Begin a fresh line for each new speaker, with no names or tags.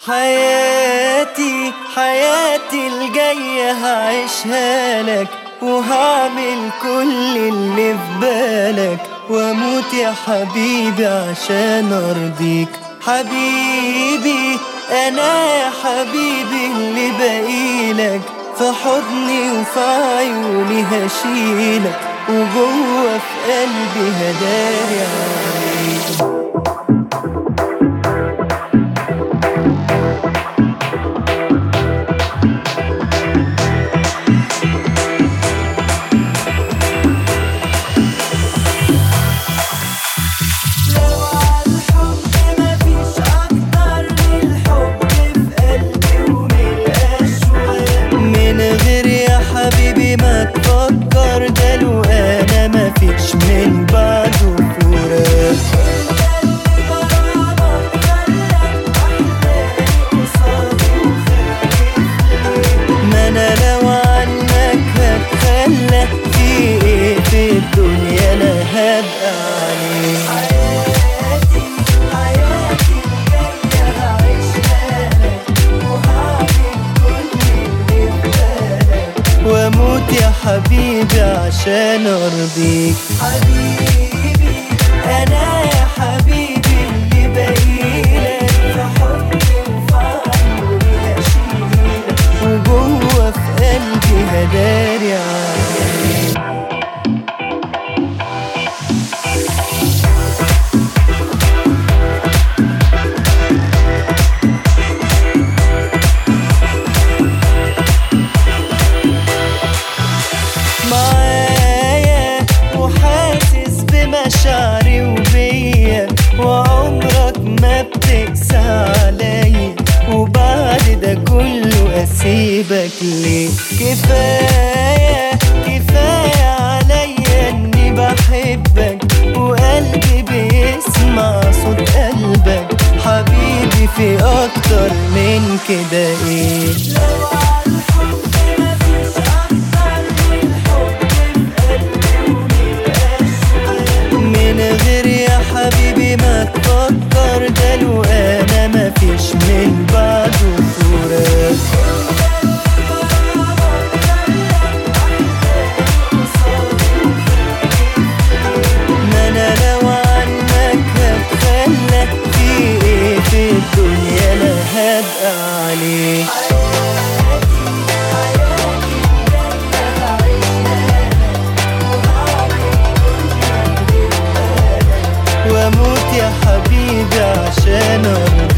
حياتي حياتي الجاية هعيشها لك وهعمل كل اللي في بالك واموت يا حبيبي عشان ارضيك حبيبي انا يا حبيبي اللي باقيلك في حضني وفي عيوني هشيلك وجوه في قلبي هداري عليك لو عالحب مفيش أكتر من الحب في قلبي ومن الأشواق من غير يا حبيبي ما تفكر ده لو أنا مفيش من بعده فراق ما أنا لو عنك هتخلى في إيه في الدنيا أنا هبقى عليك حياتي حياتي الجاية هعيشها لك وهعمل كل اللي في بالك واموت يا حبيبي عشان ارضيك حبيبي انا يا حبيبي اللي باقيلك في حضني وفي عيوني هشيلك وجوه في قلبي هداري عليك معايا وحاسس بمشاعري وبيا وعمرك ما بتقسى عليا وبعد ده كله اسيبك ليه كفايه كفايه عليا اني بحبك وقلبي بيسمع صوت قلبك حبيبي في اكتر من كده ايه لو عالحب مفيش اكتر من الحب في قلبي ومن الاشواق من غير يا حبيبي ما تفكر ده لو انا مفيش من بعده فراق ما انا لو عنك هتخلى في ايه في الدنيا انا هبقى عليك واموت يا حبيبي عشان ارضيك